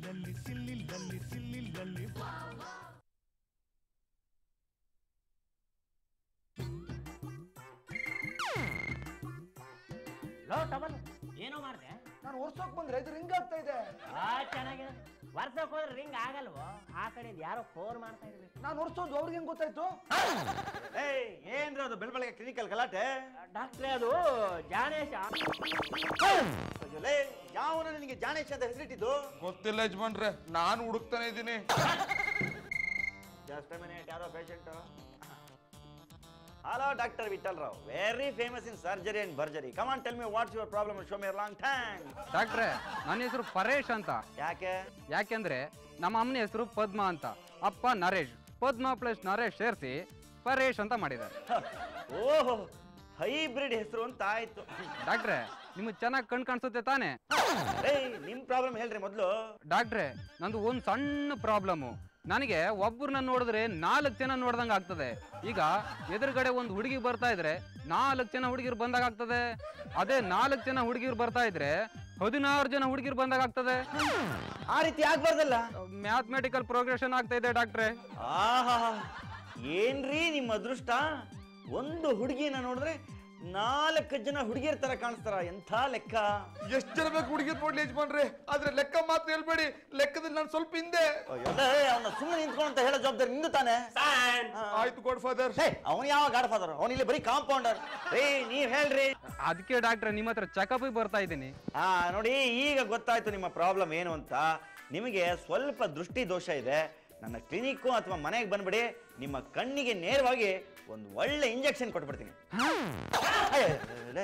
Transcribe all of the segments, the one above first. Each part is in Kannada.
ಲಲ್ಲಿ ಸಿಲ್ಲಿ ಲಲ್ಲಿ ಸಿಲ್ಲಿ ಲಲ್ಲಿ ಲೋ ಟವಲ್ ಏನೋ ಮಾಡ್ದೆ ನಾನು ಓಡ್ಸೋಕ್ ಬಂದ್ರೆ ಇದು ರಿಂಗ್ ಆಗ್ತಾ ಇದೆ ಆ ಚೆನ್ನಾಗಿದೆ ವರ್ಷಕ್ಕೆ ಹೋದ್ರೆ ರಿಂಗ್ ಆಗಲ್ವೋ ಆ ಕಡೆಯಿಂದ ಯಾರೋ ಫೋನ್ ಮಾಡ್ತಾ ಇರ್ಬೇಕು ನಾನು ಓಡಿಸೋದು ಅವ್ರಿಗೆ ಹೆಂಗ್ ಗೊತ್ತಾಯ್ತು ಏಯ್ ಏನ್ರಿ ಅದು ಬೆಳಬೆಳಗ್ಗೆ ಕ್ಲಿನಿಕಲ್ ಗಲಾಟೆ ಡಾಕ್ಟ್ರೇ ಅದು ಜಾನೇಶ ಅಯ್ಯೋ, ಯಾವನ ನಿನಗೆ ಜಾನೇಶ್ ಅಂತ ಹೆಸರಿಟ್ಟಿದ್ದು ಗೊತ್ತಿಲ್ಲ ಯಜಮಾನ್ರೆ ನಾನು ಹುಡುಕ್ತಾನೆ ಇದ್ದೀನಿ ಜಸ್ಟ್ ಮಿನಿಟ್ ಯಾರೋ patient hello doctor Vittal Rao very famous in surgery and ಬರ್ಜರಿ come on tell me what's your problem show me long time ಡಾಕ್ಟ್ರೆ ನನ್ನ ಹೆಸರು ಪರೇಶ್ ಅಂತ ಯಾಕೆ ಯಾಕೆಂದ್ರೆ ನಮ್ಮ ಅಮ್ಮನ ಹೆಸರು ಪದ್ಮ ಅಂತ ಅಪ್ಪ ನರೇಶ್ ಪದ್ಮ ಪ್ಲಸ್ ನರೇಶ್ ಸೇರಿಸಿ ಪರೇಶ್ ಅಂತ ಮಾಡಿದ್ದಾರೆ ಓಹೋ ಹೈಬ್ರಿಡ್ ಹೆಸರು ಅಂತ ಆಯ್ತು ಡಾಕ್ಟ್ರೆ ನಿಮಗೆ ಚೆನ್ನಾಗಿ ಕಣ್ ಕಾಣಿಸುತ್ತೆ ತಾನೇ ಏಯ್ ನಿಮ್ ಪ್ರಾಬ್ಲಮ್ ಹೇಳ್ರಿ ಮೊದಲು ಡಾಕ್ಟ್ರೆ ನಂದು ಒಂದು ಸಣ್ಣ ಪ್ರಾಬ್ಲಮ್ಮು ನನಗೆ ಒಬ್ಬರನ್ನ ನೋಡಿದ್ರೆ ನಾಲ್ಕು ಜನ ನೋಡ್ದಂಗೆ ಆಗ್ತದೆ ಈಗ ಎದುರುಗಡೆ ಒಂದು ಹುಡುಗಿ ಬರ್ತಾ ಇದ್ರೆ ನಾಲ್ಕು ಜನ ಹುಡುಗಿರು ಬಂದಾಗ ಆಗ್ತದೆ ಅದೇ ನಾಲ್ಕು ಜನ ಹುಡುಗಿರು ಬರ್ತಾ ಇದ್ರೆ ಹದಿನಾರು ಜನ ಹುಡುಗಿರು ಬಂದಾಗ ಆಗ್ತದೆ ಆ ರೀತಿ ಆಗ್ಬಾರ್ದಲ್ಲ ಮ್ಯಾಥಮೆಟಿಕಲ್ ಪ್ರೋಗ್ರೆಷನ್ ಆಗ್ತಾ ಇದೆ ಡಾಕ್ಟ್ರೆ ಆಹಾ ಏನ್ರಿ ನಿಮ್ಮ ಅದೃಷ್ಟ ಒಂದು ಹುಡುಗಿನ ನೋಡಿದ್ರೆ ನಾಲ್ಕು ಜನ ಹುಡುಗಿಯರ ತರ ಕಾಣಿಸ್ತಾರ ಎಂಥ ಲೆಕ್ಕ ಎಷ್ಟು ಜನ ಬೇಕು ಹುಡುಗಿ ನೋಡ್ಲಿ ಯಜಮಾನ್ರೆ ಆದ್ರೆ ಲೆಕ್ಕ ಮಾತ್ರ ಹೇಳ್ಬೇಡಿ ಲೆಕ್ಕದಲ್ಲಿ ನಾನು ಸ್ವಲ್ಪ ಹಿಂದೆ ಅವನ ಸುಮ್ಮನೆ ನಿಂತ್ಕೊಂಡು ಅಂತ ಹೇಳೋ ಜವಾಬ್ದಾರಿ ನಿಂದು ತಾನೆ ಆಯ್ತು ಗಾಡ್ ಫಾದರ್ ಅವನು ಯಾವ ಗಾಡ್ ಫಾದರ್ ಅವನು ಇಲ್ಲಿ ಬರೀ ಕಾಂಪೌಂಡರ್ ರೀ ನೀವ್ ಹೇಳ್ರಿ ಅದಕ್ಕೆ ಡಾಕ್ಟ್ರೆ ನಿಮ್ಮ ಹತ್ರ ಚೆಕಪ್ ಬರ್ತಾ ಇದ್ದೀನಿ ಹಾ ನೋಡಿ ಈಗ ಗೊತ್ತಾಯ್ತು ನಿಮ್ಮ ಪ್ರಾಬ್ಲಮ್ ಏನು ಅಂತ ನಿಮಗೆ ಸ್ವಲ್ಪ ದೃಷ್ಟಿ ದೋಷ ಇದೆ ನನ್ನ ಕ್ಲಿನಿಕ್ಕು ಅಥವಾ ಮನೆಗೆ ಬಂದ್ಬಿಡಿ ನಿಮ್ಮ ಕಣ್ಣಿಗೆ ನೇರವಾಗಿ ಒಂದು ಒಳ್ಳೆ ಇಂಜೆಕ್ಷನ್ ಕೊಟ್ಬಿಡ್ತೀನಿ ಅಯ್ಯೋ, ಲೇ.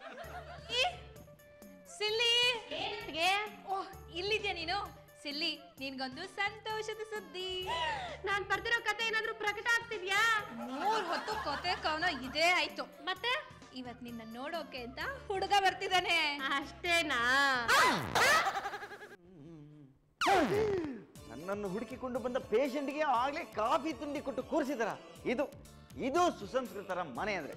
ಸಿಲ್ಲಿ ಗೆ ಓಹ್ ಇಲ್ಲಿದ್ಯಾ ನೀನು ಸಿಲ್ಲಿ ನಿನ್ಗೊಂದು ಸಂತೋಷದ ಸುದ್ದಿ ನಾನ್ ಬರ್ದಿರೋ ಕತೆ ಏನಾದ್ರೂ ಪ್ರಕಟ ಆಗ್ತಿದ್ಯಾ ಮೂರ್ ಹೊತ್ತು ಕೊತೆ ಕವನ ಇದೇ ಆಯ್ತು ಮತ್ತೆ ಇವತ್ ನಿನ್ನ ನೋಡೋಕೆ ಅಂತ ಹುಡುಗ ಬರ್ತಿದ್ದಾನೆ ಅಷ್ಟೇನಾ ನನ್ನನ್ನು ಹುಡುಕಿಕೊಂಡು ಬಂದ ಪೇಷಂಟ್ಗೆ ಆಗ್ಲೇ ಕಾಫಿ ತಿಂಡಿ ಕೊಟ್ಟು ಕೂರಿಸಿದಾರ ಇದು ಇದು ಸುಸಂಸ್ಕೃತರ ಮನೆ ಅಂದ್ರೆ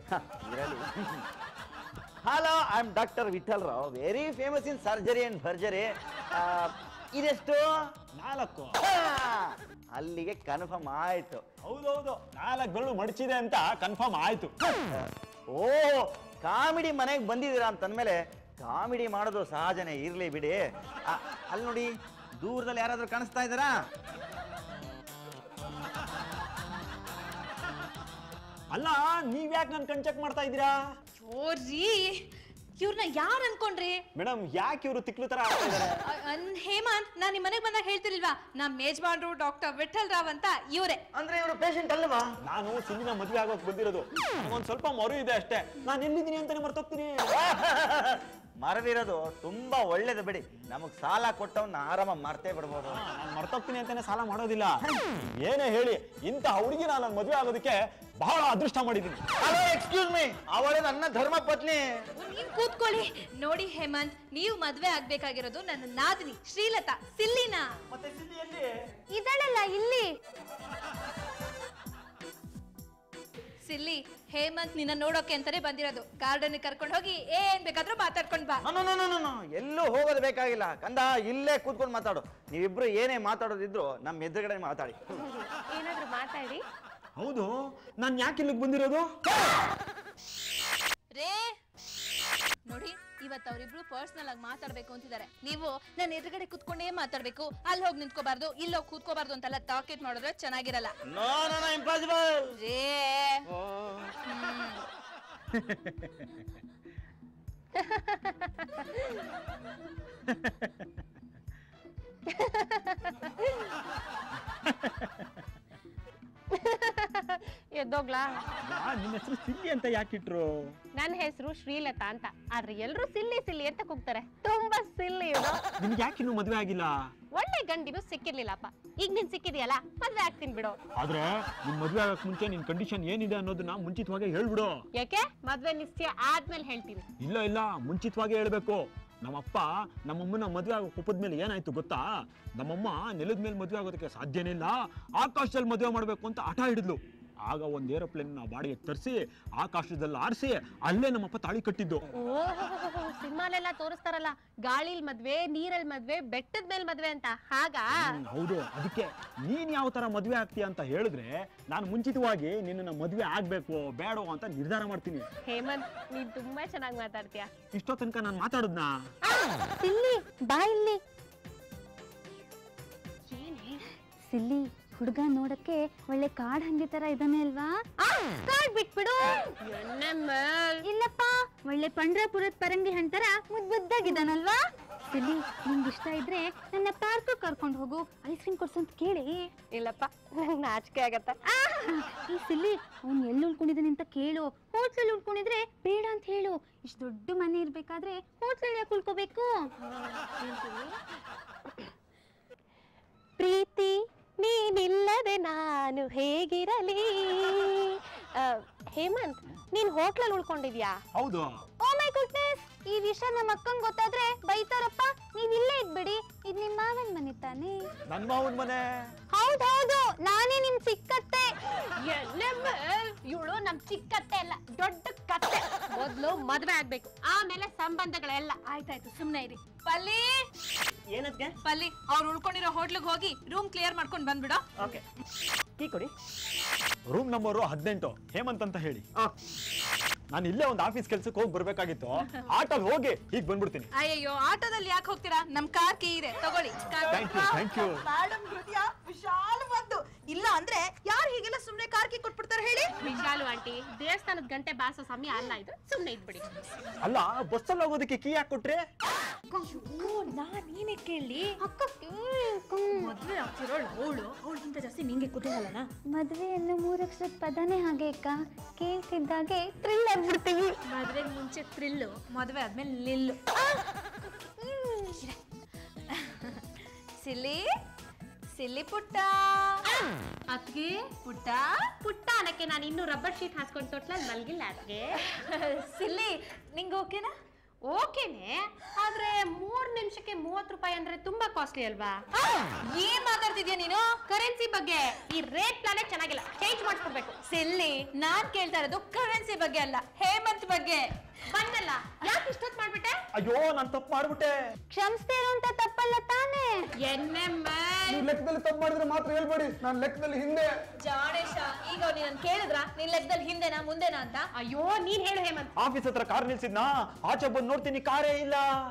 hello I am doctor Vittal Rao very famous in surgery and ಭರ್ಜರಿ ಇದೆಷ್ಟು ನಾಲ್ಕು ಅಲ್ಲಿಗೆ ಕನ್ಫರ್ಮ್ ಆಯ್ತು ಹೌದೌದು ನಾಲ್ಕು ಬೆರಳು ಮಡಚಿದೆ ಅಂತ ಕನ್ಫರ್ಮ್ ಆಯ್ತು ಓ ಕಾಮಿಡಿ ಮನೆಗೆ ಬಂದಿದ್ದೀರಾ ಅಂತಂದ್ಮೇಲೆ ಕಾಮಿಡಿ ಮಾಡೋದು ಸಹಜನೇ ಇರ್ಲಿ ಬಿಡಿ ಆ, ಅಲ್ಲಿ ನೋಡಿ ದೂರದಲ್ಲಿ ಯಾರಾದ್ರೂ ಕಾಣಿಸ್ತಾ ಇದ್ದಾರಾ ಅಲ್ಲ ನೀವ್ ಯಾಕೆ ನನ್ ಕಣ್ ಚೆಕ್ ಮಾಡ್ತಾ ಇದ್ದೀರಾ ಜೋರ್ರಿ ಇವ್ರನ್ನ ಯಾರು ಅನ್ಕೊಂಡ್ರಿ ಮೇಡಮ್ ಯಾಕೆ ಇವರು ತಿಕ್ಲು ತರ ಆಡ್ತಾ ಇದಾರೆ ಅ- ಅನ್ ಹೇಮಂತ್ ನಾನ್ ನಿಮ್ ಮನೆಗ್ ಬಂದಾಗ ಹೇಳ್ತಿರ್ಲಿಲ್ವಾ ನಮ್ ಮೇಜ್ಬಾನ್ರು ಡಾಕ್ಟರ್ ವಿಠಲ್ ರಾವ್ ಅಂತ ಇವ್ರೆ ಅಂದ್ರೆ ಇವರು ಪೇಷಂಟ್ ಅಲ್ವಾ ನಾನು ಸಿಂಧಿನ ಮದ್ವೆ ಆಗೋಕ್ ಬಂದಿರೋದು ಒಂದ್ ಸ್ವಲ್ಪ ಮರು ಇದೆ ಅಷ್ಟೇ ನಾನು ಎಲ್ಲಿದ್ದೀನಿ ಅಂತಾನೆ ಮರ್ತೋಗ್ತೀನಿ ಮರದಿರೋದು ತುಂಬಾ ಒಳ್ಳೇದು ಬಿಡಿ ನಮಗ್ ಸಾಲ ಕೊಟ್ಟವನ್ನ ಆರಾಮ ಮರ್ತೇ ಬಿಡ್ಬೋದು ನಾನು ಮರ್ತೋಗ್ತೀನಿ ಅಂತಾನೆ ಸಾಲ ಮಾಡೋದಿಲ್ಲ ಏನೇ ಹೇಳಿ ಇಂಥ ಹುಡುಗಿ ನಾನು ಮದ್ವೆ ಆಗೋದಕ್ಕೆ ಬಹಳ ಅದೃಷ್ಟ ಮಾಡಿದ್ದೀನಿ ಹಲೋ ಎಕ್ಸ್ಕ್ಯೂಸ್ ಮೀ ಅವಳೇ ನನ್ನ ಧರ್ಮ ಪತ್ನಿ ನೀವ್ ಕೂತ್ಕೊಳ್ಳಿ ನೋಡಿ ಹೇಮಂತ್ ನೀವು ಮದ್ವೆ ಆಗ್ಬೇಕಾಗಿರೋದು ನನ್ನ ನಾದಿನಿ ಶ್ರೀಲತಾ ಸಿಲ್ಲಿನಾ ಇದಳಲ್ಲ ಇಲ್ಲಿ ಸಿಲ್ಲಿ ಹೇಮಂತ್ ನಿನ್ನ ನೋಡೋಕೆ ಅಂತಾನೆ ಬಂದಿರೋದು ಗಾರ್ಡನ್ ಕರ್ಕೊಂಡು ಹೋಗಿ ಏನ್ ಬೇಕಾದ್ರೂ ಮಾತಾಡ್ಕೊಂಡ್ ಬಾ no, no, no, no, no. ಎಲ್ಲೂ ಹೋಗೋದು ಬೇಕಾಗಿಲ್ಲ ಕಂದ ಇಲ್ಲೇ ಕೂತ್ಕೊಂಡು ಮಾತಾಡು ನೀವಿಬ್ರು ಏನೇ ಮಾತಾಡೋದಿದ್ರು ನಮ್ಮ ಎದುರುಗಡೆ ಮಾತಾಡಿ ಏನಾದ್ರೂ ಮಾತಾಡಿ ಹೌದು ನಾನು ಯಾಕೆ ಇಲ್ಲಿಗೆ ಬಂದಿರೋದು ರೇ ನೋಡಿ ಇವತ್ತು ಅವರಿಬ್ರು ಪರ್ಸನಲ್ ಆಗಿ ಮಾತಾಡ್ಬೇಕು ಅಂತಿದ್ದಾರೆ ನೀವು ನನ್ನ ಎದುರುಗಡೆ ಕುತ್ಕೊಂಡೇ ಮಾತಾಡ್ಬೇಕು ಅಲ್ಲಿ ಹೋಗಿ ನಿಂತ್ಕೋಬಾರ್ದು ಇಲ್ಲಿ ಹೋಗಿ ಕೂತ್ಕೋಬಾರ್ದು ಅಂತೆಲ್ಲ ಟಾಕೆಟ್ ಮಾಡಿದ್ರೆ ಚೆನ್ನಾಗಿರಲ್ಲ ನೋ ನೋ ನೋ ಇಂಪಾಸಿಬಲ್ ರೇ ಎದ್ದೋಗ್ಲಾ ನಿನ್ನ ಹೆಸರು ಸಿಲ್ಲಿ ಅಂತ ಯಾಕಿಟ್ರು ನನ್ನ ಹೆಸರು ಶ್ರೀಲತಾ ಅಂತ ಆದ್ರೆ ಎಲ್ರು ಸಿಲ್ಲಿ ಸಿಲ್ಲಿ ಅಂತ ಕೂಗ್ತಾರೆ ತುಂಬಾ ಸಿಲ್ಲಿ ಇವ್ರು ನಿಮ್ಗೆ ಯಾಕೆ ಇನ್ನೂ ಮದ್ವೆ ಆಗಿಲ್ಲ ಒಳ್ಳೆ ಗಂಡಿನೂ ಸಿಕ್ಕಿರ್ಲಿಲ್ಲಪ್ಪ ಈಗ ನೀನ್ ಸಿಕ್ಕಿದ್ಯಲ್ಲ ಮದ್ವೆ ಆಗ್ತೀನಿ ಬಿಡು ಆದ್ರೆ ನಿನ್ ಮದ್ವೆ ಆಗಕ್ ಮುಂಚೆ ನಿನ್ ಕಂಡೀಷನ್ ಏನಿದೆ ಅನ್ನೋದನ್ನ ಮುಂಚಿತವಾಗಿ ಹೇಳ್ಬಿಡು ಯಾಕೆ ಮದ್ವೆ ನಿಶ್ಚಯ ಆದ್ಮೇಲೆ ಹೇಳ್ತೀನಿ ಇಲ್ಲ ಇಲ್ಲ ಮುಂಚಿತವಾಗಿ ಹೇಳ್ಬೇಕು ನಮ್ಮಪ್ಪ ನಮ್ಮಮ್ಮನ ಮದುವೆ ಆಗೋ ಒಪ್ಪದ ಮೇಲೆ ಏನಾಯ್ತು ಗೊತ್ತಾ ನಮ್ಮಮ್ಮ ನೆಲದ ಮೇಲೆ ಮದುವೆ ಆಗೋದಕ್ಕೆ ಸಾಧ್ಯನೇ ಇಲ್ಲ ಆಕಾಶದಲ್ಲಿ ಮದುವೆ ಮಾಡ್ಬೇಕು ಅಂತ ಹಠ ಹಿಡಿದ್ಲು ಆಗ ಒಂದು ಏರೋಪ್ಲೇನ್ ನಾವು ಬಾಡಿಗೆ ತರಿಸಿ ಆಕಾಶದಲ್ಲಿ ಆರಿಸಿ ಅಲ್ಲೇ ನಮ್ಮಪ್ಪ ತಾಳಿ ಕಟ್ಟಿದ್ದು ಸಿನಿಮಾಲೆಲ್ಲ ತೋರಿಸ್ತಾರಲ್ಲ ಗಾಳಿಲ್ ಮದ್ವೆ ನೀರಲ್ಲಿ ಮದ್ವೆ ಬೆಟ್ಟದ ಮೇಲೆ ಮದ್ವೆ ಅಂತ ಹಾಗಾ ಹ್ಮ್, ಹೌದು ಅದಕ್ಕೆ ನೀನ್ ಯಾವ ತರ ಮದ್ವೆ ಆಗ್ತೀಯ ಅಂತ ಹೇಳಿದ್ರೆ ನಾನು ಮುಂಚಿತವಾಗಿ ನಿನ್ನ ಮದ್ವೆ ಆಗ್ಬೇಕು ಬೇಡವೋ ಅಂತ ನಿರ್ಧಾರ ಮಾಡ್ತೀನಿ ಹೇಮಂತ್ ನೀನ್ ತುಂಬಾ ಚೆನ್ನಾಗಿ ಮಾತಾಡ್ತೀಯ ಇಷ್ಟೋ ತನಕ ನಾನು ಮಾತಾಡದ್ನಾ ಸಿಲ್ಲಿ ಬಾ ಇಲ್ಲಿ ಸಿಲ್ಲಿ ಹುಡುಗ ನೋಡಕ್ಕೆ ಒಳ್ಳೆ ಕಾಡ್ ಹಂದಿ ತರ ಇದಾನೆ ಅಲ್ವಾ ಕಾಡ್ ಬಿಟ್ಬಿಡು ಇಲ್ಲಪ್ಪ ಒಳ್ಳೆ ಪಂಡ್ರಾಪುರದ ಪರಂಗಿ ಹಣ್ತರ ಮುದ್ ಮುದ್ದಾಗಿದ್ದಾನಲ್ವಾ ಸಿಲ್ಲಿ ನಿಂಗೆ ಇಷ್ಟ ಇದ್ರೆ ನನ್ನ ಪಾರ್ಕ್ ಕರ್ಕೊಂಡು ಹೋಗು ಐಸ್ ಕ್ರೀಮ್ ಕೊಡ್ಸು ಅಂತ ಕೇಳಿ ಇಲ್ಲಪ್ಪ ನಂಗ್ ನಾಚಿಕೆ ಆಗತ್ತ ಈ ಸಿಲ್ಲಿ ಅವ್ನು ಎಲ್ಲಿ ಉಳ್ಕೊಂಡಿದ್ದಾನೆ ಅಂತ ಕೇಳು ಹೋಟ್ಲಲ್ಲಿ ಉಳ್ಕೊಂಡಿದ್ರೆ ಬೇಡ ಅಂತ ಹೇಳು ಇಷ್ಟು ದೊಡ್ಡ ಮನೆ ಇರ್ಬೇಕಾದ್ರೆ ಹೋಟ್ಲಲ್ಲಿ ಯಾಕೆ ಉಳ್ಕೋಬೇಕು ಪ್ರೀತಿ ನೀನಿಲ್ಲದೆ ನಾನು ಹೇಗಿರಲಿ ಆ, ಹೇಮಂತ್ ನೀನ್ ಹೋಟ್ಲಲ್ಲಿ ಉಳ್ಕೊಂಡಿದ್ಯಾ ಹೌದು ಓ ಮೈ ಗುಡ್ನೆಸ್ ಈ ವಿಷಯ ನಮ್ಮ ಅಕ್ಕಂಗ್ ಗೊತ್ತಾದ್ರೆ ಬೈತಾರಪ್ಪ ನೀವ್ ಇಲ್ಲೇ ಇದ್ಬಿಡಿ ಇದ್ ನಿಮ್ ಮಾವನ್ ಮನೆ ತಾನೇ ನನ್ನ ಮಾವನ ಮನೆ ಹೌದೌದು ನಾನೇ ನಿಮ್ ಚಿಕ್ಕತ್ತೆ ಇವಳು ನಮ್ ಚಿಕ್ಕತ್ತೆ ಅಲ್ಲ ದೊಡ್ಡ ಕತ್ತೆ ಮೊದ್ಲು ಮದ್ವೆ ಆಗ್ಬೇಕು ಆಮೇಲೆ ಸಂಬಂಧಗಳೆಲ್ಲ ಆಯ್ತಾಯ್ತು ಸುಮ್ನೆ ಇರಿ ಪಲ್ಲಿ ಏನಕ್ಕೆ ಪಲ್ಲಿ ಅವ್ರು ಉಳ್ಕೊಂಡಿರೋ ಹೋಟ್ಲಿಗೆ ಹೋಗಿ ರೂಮ್ ಕ್ಲಿಯರ್ ಮಾಡ್ಕೊಂಡು ಬಂದ್ಬಿಡು ಓಕೆ ಟೀ ಕೊಡಿ ರೂಮ್ ನಂಬರು ಹದಿನೆಂಟು ಹೇಮಂತ್ ಅಂತ ಹೇಳಿ ನಾನು ಇಲ್ಲೇ ಒಂದು ಆಫೀಸ್ ಕೆಲ್ಸಕ್ಕೆ ಹೋಗಿ ಬರ್ಬೇಕಾಗಿತ್ತು ಆಟೋಲ್ ಹೋಗಿ ಈಗ ಬಂದ್ಬಿಡ್ತೀನಿ ಅಯ್ಯಯ್ಯೋ ಆಟೋದಲ್ಲಿ ಯಾಕೆ ಹೋಗ್ತೀರಾ ನಮ್ ಕಾರ್ ಕೀ ಇದೆ ತಗೊಳ್ಳಿ thank you thank you madam ಹೃದಯ ವಿಶಾಲವಾದ್ದು ಇಲ್ಲ ಅಂದ್ರೆ ಯಾರು ಹೀಗೆಲ್ಲ ಸುಮ್ನೆ ಕಾರ್ಕಿ ಕೊಟ್ಬಿಡ್ತಾರೆ ಹೇಳಿ ವಿಶಾಲು ಆಂಟಿ ದೇವಸ್ಥಾನದ ಗಂಟೆ ಬಾರಿಸೋ ಸಮಯ ಅಲ್ಲ ಇದು ಸುಮ್ನೆ ಇದ್ಬಿಡಿ ಅಲ್ಲ ಬಸ್ಸಲ್ಲಿ ಹೋಗೋದಕ್ಕೆ ಕೀ ಯಾಕೆ ಕೊಟ್ರೆ ನಾನ್ ನೀನೇ ಕೇಳಿ ಅಕ್ಕ ಕೇಳ್ಕೊ. ಮದ್ವೆ ಆಗ್ತಿರೋಳು ಅವಳು ಅವಳಿಗಿಂತ ಜಾಸ್ತಿ ನಿಂಗೆ ಕುತೂಹಲನ ಮದ್ವೆ ಅನ್ನೋ ಮೂರಕ್ಷರದ ಪದನೇ ಹಾಗೆ ಅಕ್ಕ ಕೇಳ್ತಿದ್ದಾಗೆ ಥ್ರಿಲ್ ಆಗ್ಬಿಡ್ತೀವಿ ಮದ್ವೆಗೆ ಮುಂಚೆ ಥ್ರಿಲ್ಲು ಮದ್ವೆ ಆದ್ಮೇಲೆ ನಿಲ್ಲು ಸಿಲ್ಲಿ ಸಿಲ್ಲಿ ಪುಟ್ಟ ಅದ್ಗೆ ಪುಟ್ಟ ಪುಟ್ಟ ಅನ್ನಕ್ಕೆ ನಾನು ಇನ್ನೂ ರಬ್ಬರ್ ಶೀಟ್ ಹಾಸ್ಕೊಂಡು ತೊಟ್ಲಲ್ಲಿ ಮಲ್ಗಿಲ್ಲ ಅದಕ್ಕೆ ಸಿಲ್ಲಿ ನಿಂಗೆ ಓಕೆನಾ ಓಕೆನೆ ಆದ್ರೆ ಮೂರ್ ನಿಮಿಷಕ್ಕೆ ಮೂವತ್ ರೂಪಾಯಿ ಅಂದ್ರೆ ತುಂಬಾ ಕಾಸ್ಟ್ಲಿ ಅಲ್ವಾ ಏನ್ ಮಾತಾಡ್ತಿದ್ಯಾ ನೀನು ಕರೆನ್ಸಿ ಬಗ್ಗೆ ಈ ರೇಟ್ ಪ್ಲಾನೇ ಚೆನ್ನಾಗಿಲ್ಲ ಚೇಂಜ್ ಮಾಡ್ಕೊಡ್ಬೇಕು ಸಿಲ್ಲಿ ನಾನ್ ಕೇಳ್ತಾ ಇರೋದು ಕರೆನ್ಸಿ ಬಗ್ಗೆ ಅಲ್ಲ ಹೇಮಂತ್ ಬಗ್ಗೆ ಬಂದಲ್ಲ ಯಾಕೆ ಇಷ್ಟೊತ್ತು ಮಾಡ್ಬಿಟ್ಟೆ ಅಯ್ಯೋ ನಾನು ತಪ್ಪು ಮಾಡ್ಬಿಟ್ಟೆ ಕ್ಷಮಿಸ್ದೇ ಇರೋಂತ ತಪ್ಪಲ್ಲ ತಾನೇ ನೀವು ಲೆಕ್ಕದಲ್ಲಿ ತಪ್ಪು ಮಾಡಿದ್ರೆ ಮಾತ್ರ ಹೇಳ್ಬೇಡಿ ನಾನು ಲೆಕ್ಕದಲ್ಲಿ ಹಿಂದೆ ಜಾಣೇಶ ಈಗ ಅವ್ನು ನಿನ್ನ ಕೇಳಿದ್ರ ನಿನ್ ಲೆಕ್ಕದಲ್ಲಿ ಹಿಂದೆನಾ ಮುಂದೆನಾ ಅಂತ ಅಯ್ಯೋ ನೀನ್ ಹೇಳು ಹೇಮಂತ್ ಆಫೀಸ್ ಹತ್ರ ಕಾರ್ ನಿಲ್ಸಿದ್ನಾ ಆಚೆ ಬಂದು ನೋಡ್ತೀನಿ ಕಾರೇ ಇಲ್ಲ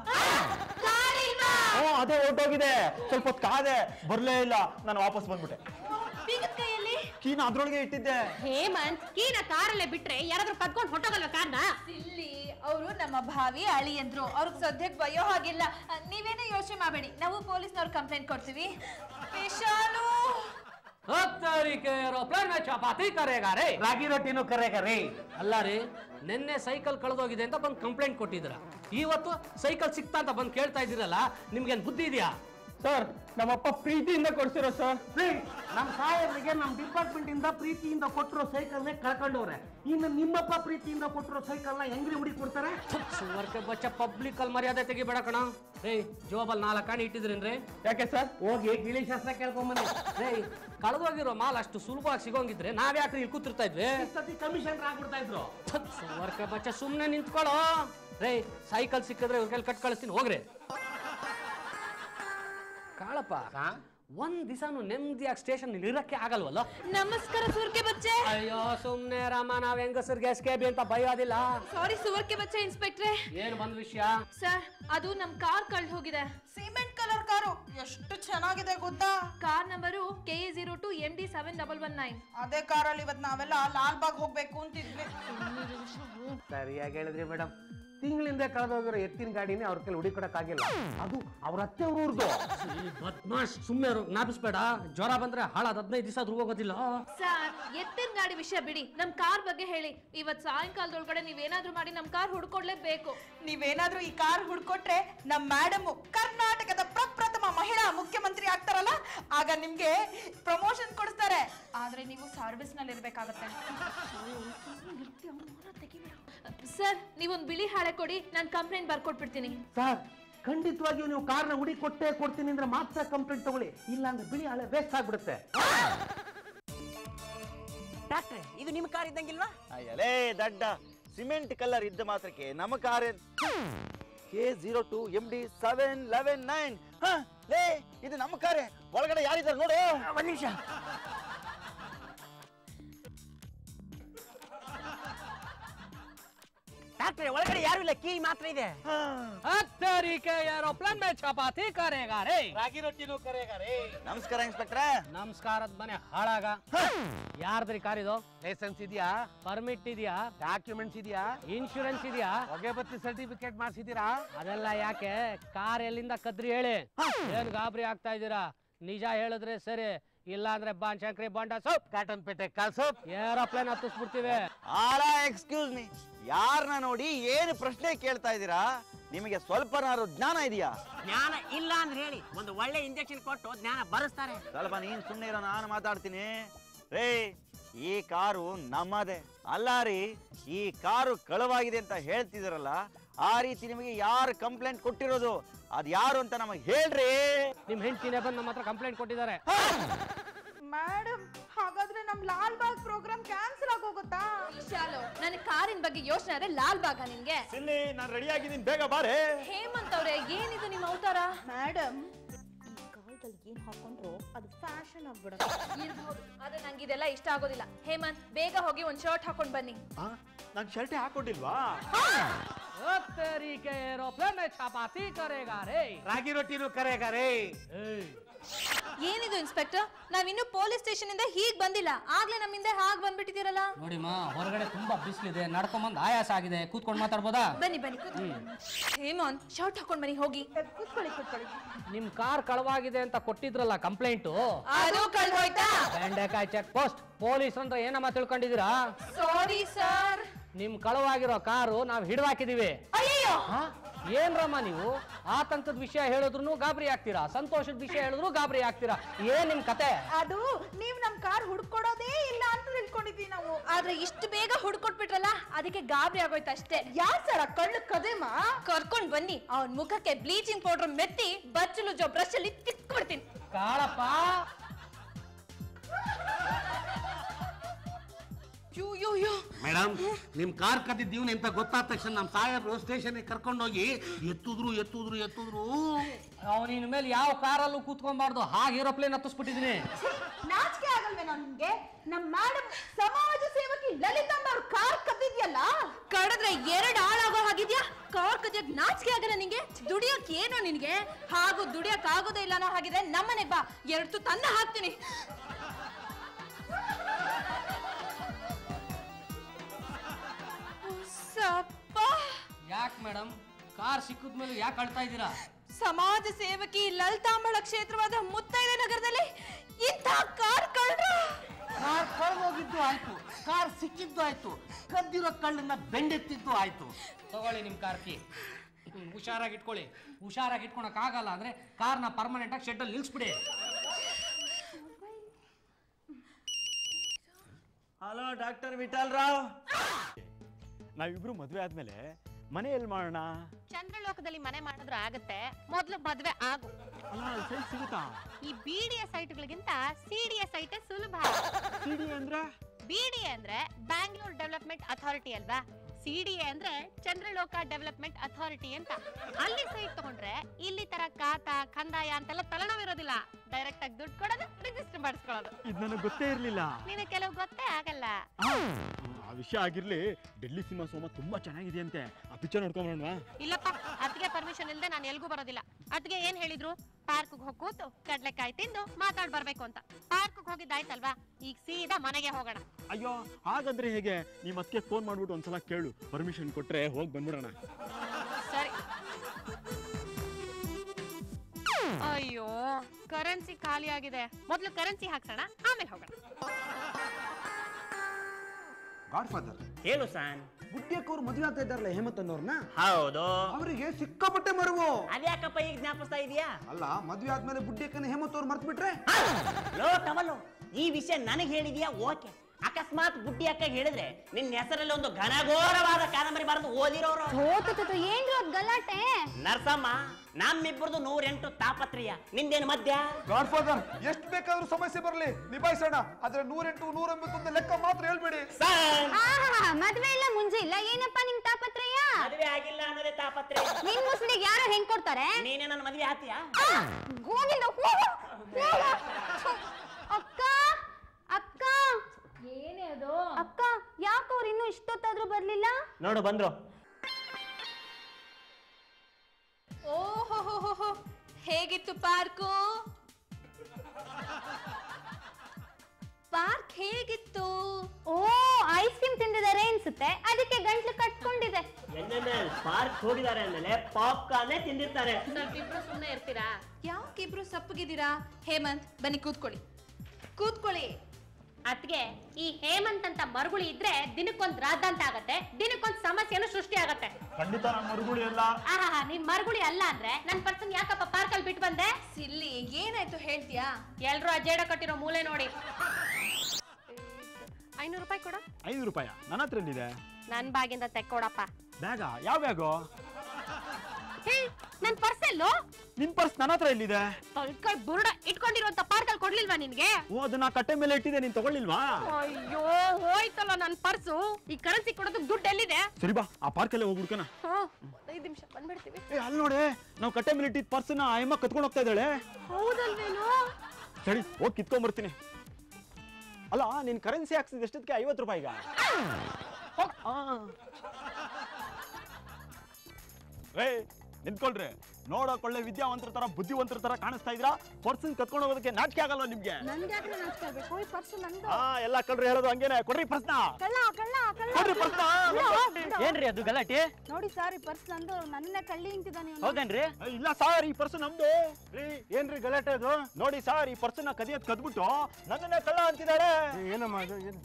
ಹ್ಞೂ ಅದೇ ಹೊರ್ಟೋಗಿದೆ ಸ್ವಲ್ಪ ಹೊತ್ತು ಕಾದೆ ಬರ್ಲೇ ಇಲ್ಲ ನಾನು ವಾಪಸ್ ಬಂದ್ಬಿಟ್ಟೆ ಬೀಗದ ಕೈಯಲ್ಲಿ ಕೀನ ಅದ್ರೊಳಗೆ ಇಟ್ಟಿದ್ದೆ ಹೇಮಂತ್ ಕೀನ ಕಾರಲ್ಲೇ ಬಿಟ್ರೆ ಯಾರಾದ್ರೂ ಕದ್ಕೊಂಡು ಹೊಟ್ಟೋಗಲ್ವ ಕಾರ್ನ ಇಲ್ಲಿ ಅವರು ನಮ್ಮ ಭಾವಿ ಅಳಿಯಂದ್ರು ಅವ್ರಿಗೆ ಸದ್ಯಕ್ಕೆ ಬಯ್ಯೋ ಹಾಗಿಲ್ಲ ಅಹ್, ನೀವೇನೇ ಯೋಚನೆ ಮಾಡಬೇಡಿ ನಾವು ಪೊಲೀಸ್ನವ್ರು ಕಂಪ್ಲೇಂಟ್ ಕೊಡ್ತೀವಿ ವಿಶಾಲು ಹತ್ತಾರಿಕೆ ಏರೋಪ್ಲೇನ್ ಚಪಾತಿ ಕರೆಗ ರೇ ರಾಗಿ ರೊಟ್ಟಿನೂ ಕರೆಗ ರೇ ಅಲ್ಲ ರೀ ನಿನ್ನೆ ಸೈಕಲ್ ಕಳೆದೋಗಿದೆ ಅಂತ ಬಂದು ಕಂಪ್ಲೇಂಟ್ ಕೊಟ್ಟಿದ್ರ ಇವತ್ತು ಸೈಕಲ್ ಸಿಕ್ತಾ ಅಂತ ಬಂದು ಕೇಳ್ತಾ ಇದ್ದೀರಲ್ಲ ನಿಮ್ಗೇನ್ ಬುದ್ಧಿ ಇದೆಯಾ ಸರ್ ನಮ್ಮಪ್ಪ ಪ್ರೀತಿಯಿಂದ ಕೊಡ್ಸಿರೋ ಸರ್ ನಮ್ಮ ಸಾಹೇಬರಿಗೆ ನಮ್ಮ ಡಿಪಾರ್ಟ್ಮೆಂಟ್ ಇಂದ ಪ್ರೀತಿಯಿಂದ ಕೊಟ್ಟಿರೋ ಸೈಕಲ್ನೇ ಕಳ್ಕೊಂಡವ್ರೆ ಇನ್ನು ನಿಮ್ಮಪ್ಪ ಪ್ರೀತಿಯಿಂದ ಕೊಟ್ಟಿರೋ ಸೈಕಲ್ನ ಹೆಂಗ್ರಿ ಹುಡಿ ಕೊಡ್ತಾರೆ ಸುವರ್ಕೆ ಬಚ್ಚ ಪಬ್ಲಿಕ್ ಅಲ್ಲಿ ಮರ್ಯಾದೆ ತೆಗಿಬೇಡ ಕಣ ರೇ ಜೋಬಲ್ ನಾಲ್ಕು ಕಾಣಿ ಇಟ್ಟಿದ್ರೇನ್ರಿ ಯಾಕೆ ಸರ್ ಹೋಗಿ ಗಿಳಿ ಶಾಸ್ತ್ರ ಕೇಳ್ಕೊಂಬನ್ನಿ ರೇ ಕಳೆದೋಗಿರೋ ಮಾಲ್ ಅಷ್ಟು ಸುಲಭವಾಗಿ ಸಿಗೋಂಗಿದ್ರೆ ನಾವ್ಯಾಕ್ರಿ ಇಲ್ಲಿ ಕೂತಿರ್ತಾ ಇದ್ವಿ ಕಮಿಷನ್ ಆಗ್ಬಿಡ್ತಾ ಇದ್ರು ವರ್ಕ ಬಚ್ಚ ಸುಮ್ನೆ ನಿಂತ್ಕೊಳ್ಳೋ ರೇ ಸೈಕಲ್ ಸಿಕ್ಕಿದ್ರೆ ಇವ್ರ ಕೈಲಿ ಕಟ್ ಕಳಿಸ್ತೀನಿ ಹೋಗ್ರಿ ಕಾಳಪ್ಪ ಒಂದ್ ದಿವಸನು ನೆಮ್ಮದಿಯಾಗಿ ಸ್ಟೇಷನ್ ಇರಕ್ಕೆ ಆಗಲ್ವಲ್ಲ ನಮಸ್ಕಾರ ಸುರ್ಕೆ ಬಚ್ಚೆ ಅಯ್ಯೋ ಸುಮ್ನೆ ರಾಮ ನಾವ್ ಹೆಂಗಸರ್ಗೆ ಎಸ್ ಕೆ ಬಿ ಅಂತ ಭಯೋದಿಲ್ಲ ಸಾರಿ ಸುವರ್ಕೆ ಬಚ್ಚೆ ಇನ್ಸ್ಪೆಕ್ಟ್ರೆ ಏನ್ ಬಂದ್ ವಿಷಯ ಸರ್ ಅದು ನಮ್ ಕಾರ್ ಕಳ್ದು ಹೋಗಿದೆ ಸಿಮೆಂಟ್ ಕಲರ್ ಕಾರು ಎಷ್ಟು ಚೆನ್ನಾಗಿದೆ ಗೊತ್ತಾ car number K A zero two M D seven double one nine ಅದೇ ಕಾರಲ್ಲಿ ಇವತ್ತು ನಾವೆಲ್ಲ ಲಾಲ್ ಬಾಗ್ ಹೋಗ್ಬೇಕು ಅಂತಿದ್ವಿ ಸರಿಯಾಗಿ ಹೇಳಿದ್ರಿ ಮೇಡಮ್ ತಿಂಗಳಿಂದ ಕಳೆದೋಗಿರೋ ಎತ್ತಿನ ಗಾಡಿನೇ ಅವ್ರ ಕೈಲಿ ಹುಡಿಕೊಡಕ್ಕಾಗಿಲ್ಲ ಅದು ಅವ್ರ ಅತ್ತೆ ಊರ್ದು ಬದ್ಮಾಶ್ ಸುಮ್ಮನೆ ನಾಪಿಸ್ಬೇಡ ಜ್ವರ ಬಂದ್ರೆ ಹಾಳಾದ ಹದಿನೈದು ದಿವಸ ಆದ್ರೂ ಹೋಗೋದಿಲ್ಲ ಸರ್ ಎತ್ತಿನ ಗಾಡಿ ವಿಷಯ ಬಿಡಿ ನಮ್ ಕಾರ್ ಬಗ್ಗೆ ಹೇಳಿ ಇವತ್ ಸಾಯಂಕಾಲದೊಳಗಡೆ ನೀವೇನಾದ್ರೂ ಮಾಡಿ ನಮ್ ಕಾರ್ ಹುಡ್ಕೊಡ್ಲೇಬೇಕು ನೀವೇನಾದ್ರೂ ಈ ಕಾರ್ ಹುಡ್ಕೊಟ್ರೆ ನಮ್ ಮೇಡಮ್ ಕರ್ನಾಟಕದ ಪ್ರಪ್ರಥಮ ಮಹಿಳಾ ಮುಖ್ಯಮಂತ್ರಿ ಆಗ್ತಾರಲ್ಲ ಆಗ ನಿಮ್ಗೆ ಪ್ರಮೋಷನ್ ಕೊಡಿಸ್ತಾರೆ ಆದ್ರೆ ನೀವು ಸರ್ವಿಸ್ ನಲ್ಲಿ ಇರ್ಬೇಕಾಗತ್ತೆ ಸರ್ ನೀವೊಂದ್ ಬಿಳಿ ಹಾಳೆ ಕೊಡಿ ನಾನು ಕಂಪ್ಲೇಂಟ್ ಬರ್ಕೊಟ್ಬಿಡ್ತೀನಿ ಸರ್ ಖಂಡಿತವಾಗಿಯೂ ನೀವು ಕಾರ್ನ ಹುಡಿ ಕೊಟ್ಟೆ ಕೊಡ್ತೀನಿ ಅಂದ್ರೆ ಮಾತ್ರ ಕಂಪ್ಲೇಂಟ್ ತಗೊಳ್ಳಿ ಇಲ್ಲ ಅಂದ್ರೆ ಬಿಳಿ ಹಳೆ ವೇಸ್ಟ್ ಆಗ್ಬಿಡುತ್ತೆ ಡಾಕ್ಟ್ರೆ ಇದು ನಿಮ್ಮ ಕಾರ್ ಇದ್ದಂಗಿಲ್ವಾ ಅಯ್ಯಲೇ ದಡ್ಡ ಸಿಮೆಂಟ್ ಕಲರ್ ಇದ್ದ ಮಾತ್ರಕ್ಕೆ ನಮ್ಮ car K zero two M D seven eleven nine ಲೇ ಇದು ನಮ್ಮ ಕಾರೇ ಒಳಗಡೆ ಯಾರಿದ್ದಾರೆ ನೋಡು ಒಂದ್ ನಿಮಿಷ ಡಾಕ್ಟ್ರೆ ಒಳಗಡೆ ಯಾರು ಇಲ್ಲ ಕೀ ಮಾತ್ರ ಇದೆ ತರೀಕೆ ಏರೋಪ್ಲೇನ್ ಮೇ ಚಪಾತಿ ಕರೆಗಾ ರೇ ರಾಗಿ ರೊಟ್ಟಿನೂ ಕರೆಗಾ ರೇ ನಮಸ್ಕಾರ ಇನ್ಸ್ಪೆಕ್ಟ್ರೆ ನಮಸ್ಕಾರದ ಮನೆ ಹಾಳಾಗ ಯಾರ್ದ್ರಿ ಕಾರ್ ಇದು ಲೈಸೆನ್ಸ್ ಇದೆಯಾ ಪರ್ಮಿಟ್ ಇದೆಯಾ ಡಾಕ್ಯುಮೆಂಟ್ಸ್ ಇದೆಯಾ ಇನ್ಶೂರೆನ್ಸ್ ಇದೆಯಾ ಹೊಗೆ ಬತ್ತಿ ಸರ್ಟಿಫಿಕೇಟ್ ಮಾಡಿಸಿದೀರಾ ಅದೆಲ್ಲ ಯಾಕೆ ಕಾರ್ ಎಲ್ಲಿಂದ ಕದ್ರಿ ಹೇಳಿ ಏನ್ ಗಾಬರಿ ಆಗ್ತಾ ಇದ್ದೀರಾ ನಿಜ ಹೇಳಿದ್ರೆ ಸರಿ ಇಲ್ಲ ಅಂದ್ರೆ ಬಾನ್ಶಂಕ್ರಿ ಬಾಂಡ ಸೋಪ್ ಕಾಟನ್ ಪೇಟೆ ಕಾಲ್ ಸೋಪ್ ಏರೋಪ್ಲೇನ್ ಹತ್ತಿಸ್ಬಿಡ್ತೀವಿ ಆರ ಎಕ್ಸ್ಕ್ಯೂಸ್ ಮೀ ಯಾರನ್ನ ನೋಡಿ ಏನು ಪ್ರಶ್ನೆ ಕೇಳ್ತಾ ಇದ್ದೀರಾ ನಿಮಗೆ ಸ್ವಲ್ಪನಾರು ಜ್ಞಾನ ಇದೆಯಾ ಜ್ಞಾನ ಇಲ್ಲ ಅಂದ್ರೆ ಹೇಳಿ ಒಂದು ಒಳ್ಳೆ ಇಂಜೆಕ್ಷನ್ ಕೊಟ್ಟು ಜ್ಞಾನ ಬರೆಸ್ತಾರೆ ಸ್ವಲ್ಪ ನೀನ್ ಸುಮ್ಮನೆ ಇರೋ ನಾನು ಮಾತಾಡ್ತೀನಿ ರೇ ಈ ಕಾರು ನಮ್ಮದೇ ಅಲ್ಲ ರೀ ಈ ಕಾರು ಕಳವಾಗಿದೆ ಅಂತ ಹೇಳ್ತಿದ್ದೀರಲ್ಲ ಆ ರೀತಿ ನಿಮಗೆ ಯಾರು ಕಂಪ್ಲೇಂಟ್ ಕೊಟ್ಟಿರೋದು ಅದ್ ಯಾರು ಅಂತ ನಮಗೆ ಹೇಳ್ರಿ ನಿಮ್ ಹೆಂಡತಿನೇ ಬಂದು ನಮ್ಮ ಹತ್ರ ಕಂಪ್ಲೇಂಟ್ ಕೊಟ್ಟಿದ್ದಾರೆ ಮೇಡಮ್ ಹಾಗಾದ್ರೆ ನಮ್ ಲಾಲ್ ಬಾಗ್ ಪ್ರೋಗ್ರಾಮ್ ಕ್ಯಾನ್ಸಲ್ ಆಗೋಗುತ್ತಾ ಶಾಲು ನನಗೆ ಕಾರಿನ ಬಗ್ಗೆ ಯೋಚನೆ ಆದ್ರೆ ಲಾಲ್ ಬಾಗ ನಿಮ್ಗೆ ಸಿಲ್ಲಿ ನಾನು ರೆಡಿ ಆಗಿದ್ದೀನಿ ಬೇಗ ಬಾರೆ ಹೇಮಂತ್ ಅವ್ರೆ ಏನಿದು ನಿಮ್ಮ ಅವತಾರ ಮೇಡಮ್ ಈ ಕಾಲ್ದಲ್ಲಿ ಏನ್ ಹಾಕೊಂಡ್ರು ಅದು ಫ್ಯಾಷನ್ ಆಗ್ಬಿಡುತ್ತೆ ಇರ್ಬೋದು ಆದ್ರೆ ನಂಗೆ ಇದೆಲ್ಲ ಇಷ್ಟ ಆಗೋದಿಲ್ಲ ಹೇಮಂತ್ ಬೇಗ ಹೋಗಿ ಒಂದ್ ಶರ್ಟ್ ಹಾಕೊಂಡ್ ಬನ್ನಿ ನಾನು ಶರ್ಟೇ ಹಾಕೊಂಡಿಲ್ವಾ ತರೀಕೆ ಏರೋಪ್ಲೇನ್ ಮೇ ಚಪಾತಿ ಕರೆಗಾ ರೇ ರಾಗಿ ರೊಟ್ಟಿನೂ ಕರೆಗಾ ರೇ ಏನಿದು ಇನ್ಸ್ಪೆಕ್ಟರ್ ನಾವಿನ್ನು ಪೊಲೀಸ್ ಸ್ಟೇಷನ್ ಇಂದ ಹೀಗ್ ಬಂದಿಲ್ಲ ಆಗ್ಲೇ ನಮ್ಮಿಂದ ಹಾಗ್ ಬಂದ್ಬಿಟ್ಟಿದ್ದೀರಲ್ಲ ನೋಡಿಮ್ಮ ಹೊರಗಡೆ ತುಂಬಾ ಬಿಸಿಲಿದೆ ನಡ್ಕೊಂಬಂದ್ ಆಯಾಸ ಆಗಿದೆ ಕೂತ್ಕೊಂಡು ಮಾತಾಡ್ಬೋದಾ ಬನ್ನಿ ಬನ್ನಿ ಕೂತ್ಕೊಳ್ಳಿ. ಹೇಮಂತ್ ಶರ್ಟ್ ಹಾಕೊಂಡ್ ಬನ್ನಿ ಹೋಗಿ ಕೂತ್ಕೊಳ್ಳಿ ಕೂತ್ಕೊಳ್ಳಿ ನಿಮ್ ಕಾರ್ ಕಳವಾಗಿದೆ ಅಂತ ಕೊಟ್ಟಿದ್ರಲ್ಲ ಕಂಪ್ಲೇಂಟು ಅದು ಕಳ್ದೋಯ್ತಾ ಬೆಂಡೆಕಾಯಿ ಚೆಕ್ ಪೋಸ್ಟ್ ಪೊಲೀಸ್ ಅಂದ್ರೆ ಏನಮ್ಮ ತಿಳ್ಕೊಂಡಿದೀರಾ ಸಾರಿ ಸರ್ ನಿಮ್ ಕಳವಾಗಿರೋ ಕಾರು ನಾವ್ ಹಿಡಿದಾಕಿದೀವಿ ಅಯ್ಯೋ ಏನ್ರಮ್ಮ ನೀವು ಆತಂಕದ ವಿಷಯ ಹೇಳಿದ್ರು ಗಾಬರಿ ಆಗ್ತೀರಾ ಸಂತೋಷದ ವಿಷಯ ಹೇಳಿದ್ರು ಗಾಬರಿ ಆಗ್ತೀರಾ ಏನ್ ನಿಮ್ ಕತೆ ಅದು ನೀವ್ ನಮ್ ಕಾರ್ ಹುಡ್ಕೊಡೋದೇ ಇಲ್ಲ ಅಂತ ತಿಳ್ಕೊಂಡಿದ್ವಿ ನಾವು ಆದ್ರೆ ಇಷ್ಟು ಬೇಗ ಹುಡ್ಕೊಟ್ಬಿಟ್ರಲ್ಲ ಅದಕ್ಕೆ ಗಾಬರಿ ಆಗೋಯ್ತು ಅಷ್ಟೇ ಯಾರ್ ಸರ ಕಳ್ಳು ಕದೇಮಾ ಕರ್ಕೊಂಡ್ ಬನ್ನಿ ಅವನ್ ಮುಖಕ್ಕೆ ಬ್ಲೀಚಿಂಗ್ ಪೌಡರ್ ಮೆತ್ತಿ ಬಚ್ಚಲು ಜೋ ಬ್ರಷ್ ಅಲ್ಲಿ ತಿಕ್ಬಿಡ್ತೀನಿ ಕಾಳಪ್ಪ ಯೋ ಯೋ ಯೋ ಮೇಡಮ್ ನಿಮ್ ಕಾರ್ ಕದ್ದಿದ್ದೀವ್ನಿ ಅಂತ ಗೊತ್ತಾದ ತಕ್ಷಣ ನಮ್ಮ ಸಾಹೇಬ್ರು ಸ್ಟೇಷನ್ಗೆ ಕರ್ಕೊಂಡೋಗಿ ಎತ್ತುದ್ರು ಎತ್ತುದ್ರು ಎತ್ತುದ್ರು ಅವನಿನ ಮೇಲೆ ಯಾವ ಕಾರಲ್ಲೂ ಕೂತ್ಕೊಂಬಾರ್ದು ಹಾಗೆ ಏರೋಪ್ಲೇನ್ ಹತ್ತಿಸ್ಬಿಟ್ಟಿದೀನಿ ನಾಚಿಕೆ ಆಗಲ್ವೇನೋ ನಿಮ್ಗೆ ನಮ್ ಮೇಡಮ್ ಸಮಾಜ ಸೇವಕಿ ಲಲಿತಮ್ಮ ಅವ್ರ ಕಾರ್ ಕದ್ದಿದ್ಯಲ್ಲ ಕಡದ್ರೆ ಎರಡು ಹಾಳಾಗೋ ಹಾಗಿದ್ಯಾ ಕಾರ್ ಕದಿಯಕ್ ನಾಚಿಕೆ ಆಗಲ್ಲ ನಿಂಗೆ ದುಡಿಯಕ್ ಏನೋ ನಿನ್ಗೆ ಹಾಗೂ ದುಡಿಯಕ್ ಆಗೋದೇ ಇಲ್ಲನೋ ಹಾಗಿದ್ರೆ ನಮ್ಮನೆ ಬಾ ಎರಡು ತನ್ನ ಹಾಕ್ತೀನಿ ಸಪ್ಪ ಯಾಕೆ ಮೇಡಮ್ ಕಾರ್ ಸಿಕ್ಕಿದ್ಮೇಲೆ ಯಾಕೆ ಅಳ್ತಾ ಇದ್ದೀರಾ ಸಮಾಜ ಸೇವಕಿ ಲಲಿತಾಂಬಳ ಕ್ಷೇತ್ರವಾದ ಮುತ್ತೈದೆ ನಗರದಲ್ಲಿ ಇಂಥ ಕಾರ್ ಕಳ್ರ ಕಾರ್ ಕಳ್ದೋಗಿದ್ದು ಆಯ್ತು ಕಾರ್ ಸಿಕ್ಕಿದ್ದು ಆಯ್ತು ಕದ್ದಿರೋ ಕಳ್ಳನ್ನ ಬೆಂಡೆತ್ತಿದ್ದು ಆಯ್ತು ತಗೊಳ್ಳಿ ನಿಮ್ ಕಾರ್ ಕಿ ಹ್ಮ್, ಹುಷಾರಾಗಿ ಇಟ್ಕೊಳ್ಳಿ ಹುಷಾರಾಗಿ ಇಟ್ಕೊಳಕ್ ಆಗಲ್ಲ ಅಂದ್ರೆ ಕಾರ್ನ ಪರ್ಮನೆಂಟ್ ಆಗಿ ಶೆಡ್ ಅಲ್ಲಿ ನಿಲ್ಸ್ಬಿಡಿ ಹಲೋ ಡಾಕ್ಟರ್ ವಿಠಲ್ ರಾವ್ ನಾವಿಬ್ರು ಮದ್ವೆ ಆದ್ಮೇಲೆ ಮನೆ ಎಲ್ಲಿ ಮಾಡೋಣ ಚಂದ್ರಲೋಕದಲ್ಲಿ ಮನೆ ಮಾಡಿದ್ರೆ ಆಗತ್ತೆ ಮೊದ್ಲು ಮದ್ವೆ ಆಗು ಅಲ್ಲ ಸೈಟ್ ಸಿಗುತ್ತಾ ಈ ಬಿಡಿಎ ಸೈಟ್ಗಳಿಗಿಂತ ಸಿಡಿಎ ಸೈಟ್ ಸುಲಭ ಸಿಡಿ ಅಂದ್ರೆ ಬಿಡಿಎ ಅಂದ್ರೆ ಬ್ಯಾಂಗ್ಳೂರ್ ಡೆವಲಪ್ಮೆಂಟ್ ಅಥಾರಿಟಿ ಅಲ್ವಾ ಸಿಡಿಎ ಅಂದ್ರೆ ಚಂದ್ರಲೋಕ ಡೆವಲಪ್ಮೆಂಟ್ ಅಥಾರಿಟಿ ಅಂತ ಅಲ್ಲಿ ಸೈಟ್ ತಗೊಂಡ್ರೆ ಇಲ್ಲಿ ತರ ಖಾತಾ ಕಂದಾಯ ಅಂತೆಲ್ಲ ತಲೆನೋವಿರೋದಿಲ್ಲ ಡೈರೆಕ್ಟ್ ಆಗಿ ದುಡ್ಡು ಕೊಡೋದು ರಿಜಿಸ್ಟರ್ ಮಾಡಿಸ್ಕೊಳ್ಳೋದು ಇದು ನನಗೆ ಗೊತ್ತೇ ಇರ್ಲಿಲ್ಲ ನಿನಗೆ ಕೆಲವು ಗೊತ್ತೇ ಆಗಲ್ಲ ಆ, ಆ ವಿಷಯ ಆಗಿರ್ಲಿ ಡೆಲ್ಲಿ ಸಿನಿಮಾ ಸೋಮ ತುಂಬಾ ಚೆನ್ನಾಗಿದೆಯಂತೆ ಆ ಪಿಕ್ಚರ್ ನೋಡ್ಕೊಂಬರೋಣ ಇಲ್ಲಪ್ಪ ಅತ್ತಿಗೆ ಪರ್ಮಿಷನ್ ಇಲ್ಲದೆ ನಾನು ಎಲ್ಗೂ ಬರೋದಿಲ್ಲ ಅತ್ತಿಗೆ ಏನ್ ಹೇಳಿದ್ರು ಪಾರ್ಕ್ ಹೋಗಿ ಕೂತು ಕಡ್ಲೆಕಾಯಿ ತಿಂದು ಮಾತಾಡ್ ಬರ್ಬೇಕು ಅಂತ ಪಾರ್ಕ್ ಹೋಗಿದ್ದಾಯ್ತಲ್ವಾ ಈಗ ಸೀದಾ ಮನೆಗೆ ಹೋಗೋಣ ಅಯ್ಯೋ ಹಾಗಂದ್ರೆ ಹೇಗೆ ನಿಮ್ಮ ಅದಕ್ಕೆ ಫೋನ್ ಮಾಡ್ಬಿಟ್ಟು ಒಂದ್ಸಲ ಕೇಳು ಪರ್ಮಿಷನ್ ಕೊಟ್ರೆ ಹೋಗಿ ಬಂದ್ಬಿಡೋಣ ಸರಿ ಅಯ್ಯೋ ಕರೆನ್ಸಿ ಖಾಲಿ ಆಗಿದೆ ಮೊದ್ಲು ಕರೆನ್ಸಿ ಹಾಕ್ಸೋಣ ಆಮೇಲೆ ಹೋಗೋಣ ಗಾಡ್ ಫಾದರ್ ಹೇಳು ಸಾನ್ ಗುಡ್ಡಿಯಕ್ಕೆ ಅವ್ರು ಮದುವೆ ಆಗ್ತಾ ಇದ್ದಾರಲ್ಲ ಹೇಮಂತ್ ಅನ್ನೋರ್ನ ಹೌದು ಅವರಿಗೆ ಸಿಕ್ಕಾಪಟ್ಟೆ ಮರುವು ಅದ್ಯಾಕಪ್ಪ ಈಗ ಜ್ಞಾಪಿಸ್ತಾ ಇದೀಯಾ ಅಲ್ಲ ಮದುವೆ ಆದ್ಮೇಲೆ ಬುಡ್ಡಿಯಕ್ಕನ ಹೇಮಂತ್ ಅವ್ರು ಮರ್ತು ಬಿಟ್ರೆ ಲೋ ಟವಲು ಈ ವಿಷಯ ನನಗೆ ಹೇಳಿದ್ಯಾ ಓಕೆ ಅಕಸ್ಮಾತ್ ಬುಡ್ಡಿ ಅಕ್ಕ ಹೇಳಿದ್ರೆ ನಿನ್ನ ಹೆಸರಲ್ಲಿ ಒಂದು ಘನಘೋರವಾದ ಕಾದಂಬರಿ ಬರೆದು ಓದಿರೋರು ಏನ್ರಿ ಅದ್ ಗಲಾಟೆ ನರ್ಸಮ್ಮ ನಮ್ಮಿಬ್ಬರದು ನೂರೆಂಟು ತಾಪತ್ರಿಯ ನಿಂದೇನು ಮಧ್ಯ ಗಾಡ್ ಫಾದರ್ ಎಷ್ಟು ಬೇಕಾದ್ರೂ ಸಮಸ್ಯೆ ಬರಲಿ ನಿಭಾಯಿಸೋಣ ಆದ್ರೆ ನೂರೆಂಟು ನೂರೊಂಬತ್ತು ಅಂತ ಲೆಕ್ಕ ಮಾತ್ರ ಹೇಳ್ಬೇಡಿ ಆಹಾ ಮದ್ವೆ ಇಲ್ಲ ಮುಂಜಿ ಇಲ್ಲ ಏನಪ್ಪ ನಿಂಗ್ ತಾಪತ್ರಯ ಮದುವೆ ಆಗಿಲ್ಲ ಅನ್ನೋದೇ ತಾಪತ್ರೆ ನಿನ್ ಮುಸ್ಲಿಗೆ ಯಾರೋ ಹೆಂಗ್ ಕೊಡ್ತಾರೆ ನೀನೇ ನನ್ನ ಮದುವೆ ಆತೀಯಾ ಗೋವಿಂದ ಹೋಗು, ಹೋಗು. ಅಕ್ಕ ಅಕ್ಕ ಏನೇ ಅದು ಅಕ್ಕ ಯಾಕೆ ಅವ್ರು ಇನ್ನೂ ಇಷ್ಟೊತ್ತಾದ್ರೂ ಬರ್ಲಿಲ್ಲ ನೋಡು ಬಂದ್ರು ಓಹೋ ಹೇಗಿತ್ತು ಪಾರ್ಕು ಪಾರ್ಕ್ ಹೇಗಿತ್ತು ಓ ಐಸ್ ಕ್ರೀಮ್ ತಿಂದಿದ್ದಾರೆ ಅನ್ಸುತ್ತೆ ಅದಕ್ಕೆ ಗಂಟ್ಲು ಕಟ್ಕೊಂಡಿದೆ ಪಾರ್ಕ್ ಹೋಗಿದ್ದಾರೆ ಅಂದ್ಮೇಲೆ ಪಾಪ್ಕಾರ್ನೇ ತಿಂದಿರ್ತಾರೆ ಸ್ವಲ್ಪ ಇಬ್ರು ಸುಮ್ಮನೆ ಇರ್ತೀರಾ ಯಾಕಿಬ್ರು ಸಪ್ಪಗಿದ್ದೀರಾ ಹೇಮಂತ್ ಬನ್ನಿ ಕೂತ್ಕೊಳ್ಳಿ ಕೂತ್ಕೊಳ್ಳಿ ಅದ್ಗೆ ಈ ಹೇಮಂತ್ ಅಂತ ಮರುಗುಳಿ ಇದ್ರೆ ದಿನಕ್ಕೊಂದ್ ರಾದ್ದಾಂತ ಆಗತ್ತೆ ದಿನಕ್ಕೊಂದ್ ಸಮಸ್ಯೆನೂ ಸೃಷ್ಟಿ ಆಗತ್ತೆ ಖಂಡಿತ ನಾನು ಮರುಗುಳಿ ಎಲ್ಲ ಆಹಾ ನೀನ್ ಮರುಗುಳಿ ಅಲ್ಲ ಅಂದ್ರೆ ನನ್ ಪರ್ಸನ್ ಯಾಕಪ್ಪ ಪಾರ್ಕ್ ಅಲ್ಲಿ ಬಿಟ್ಟು ಬಂದೆ ಸಿಲ್ಲಿ ಏನಾಯ್ತು ಹೇಳ್ತೀಯಾ ಎಲ್ರು ಆ ಜೇಡ ಕಟ್ಟಿರೋ ಮೂಲೆ ನೋಡಿ ಐನೂರು ರೂಪಾಯಿ ಕೊಡ ಐನೂರು ರೂಪಾಯ ನನ್ನ ಹತ್ರ ಎಲ್ಲಿದೆ ನನ್ ಬಾಗಿಂದ ತೆಕ್ಕೊಡಪ್ಪ ಬ್ಯಾಗ ಯಾವ ಬ್ಯಾಗು ಹೇ ನನ್ ಪರ್ಸ್ ಎಲ್ಲೋ ನಿನ್ ಪರ್ಸ್ ನನ್ನ ಹತ್ರ ಎಲ್ಲಿದೆ ತೊಳ್ಕೈ ಬುರುಡ ಇಟ್ಕೊಂಡಿರುವಂತ ಪಾರ್ಕ್ ಅಲ್ಲಿ ಕೊಡ್ಲಿಲ್ವಾ ನಿನ್ಗೆ ಓ ಅದನ್ನ ಕಟ್ಟೆ ಮೇಲೆ ಇಟ್ಟಿದೆ ನೀನ್ ತಗೊಳ್ಳಿಲ್ವಾ ಅಯ್ಯೋ ಹೋಯ್ತಲ್ಲ ನನ್ ಪರ್ಸು ಈ ಕರೆನ್ಸಿ ಕೊಡೋದಕ್ ದುಡ್ಡು ಎಲ್ಲಿದೆ ಸರಿ ಬಾ ಆ ಪಾರ್ಕಲ್ಲೇ ಹೋಗ್ಬಿಡ್ಕನ ಐದು ನಿಮಿಷ ಬಂದ್ಬಿಡ್ತೀವಿ ಏ ಅಲ್ಲಿ ನೋಡಿ ನಾವು ಕಟ್ಟೆ ಮೇಲೆ ಇಟ್ಟಿದ್ದ ಪರ್ಸ್ನ ಆ ಅಮ್ಮ ಕತ್ಕೊಂಡು ಹೋಗ್ತಾ ಇದ್ದಾಳೆ ಹೌದಲ್ವೇನು ಸರಿ ಹೋಗಿ ಕಿತ್ಕೊಂಡ್ಬರ್ತೀನಿ ಅಲ್ಲ ನಿನ್ ಕರೆನ್ಸಿ ಹಾಕ್ಸಿದ ಎಷ್ಟೊತ್ತಿಗೆ ಐವತ್ತು ರೂಪಾಯಿಗ ರೇ ನಿಂತ್ಕೊಳ್ರಿ ನೋಡಕ್ ಒಳ್ಳೆ ವಿದ್ಯಾವಂತರ ತರ ಬುದ್ಧಿವಂತರ ತರ ಕಾಣಿಸ್ತಾ ಇದ್ರಾ ಪರ್ಸನ್ ಕತ್ಕೊಂಡು ಹೋಗೋದಕ್ಕೆ ನಾಚಿಕೆ ಆಗಲ್ಲ ನಿಮ್ಗೆ ನನ್ಗೆ ನಾಚ್ಕೊಳ್ಬೇಕು ಈ ಪರ್ಸು ನಂದು ಹಾ ಎಲ್ಲ ಕಳ್ರಿ ಹೇಳೋದು ಹಂಗೇನೆ ಕೊಡ್ರಿ ಪರ್ಸ್ನ ಕಳ್ಳ ಕಳ್ಳ ಕಳ್ಳ ಕೊಡ್ರಿ ಪರ್ಸ್ನ ಏನ್ರಿ ಅದು ಗಲಾಟೆ ನೋಡಿ ಸರ್ ಈ ಪರ್ಸ್ ನಂದು ನನ್ನ ಕಳ್ಳಿ ನಿಂತಿದ್ದಾನೆ ಇವ್ನು. ಹೌದೇನ್ರಿ ಇಲ್ಲ ಸಾರ್ ಈ ಪರ್ಸ್ ನಮ್ದು ರೀ ಏನ್ರಿ ಗಲಾಟೆ ಅದು ನೋಡಿ ಸಾರ್ ಈ ಪರ್ಸನ್ನ ಕದಿಯತ್ ಕದ್ಬಿಟ್ಟು ನನ್ನನ್ನೇ ಕಳ್ಳ ಅಂತಿದ್ದಾರೆ ಏನಮ್ಮ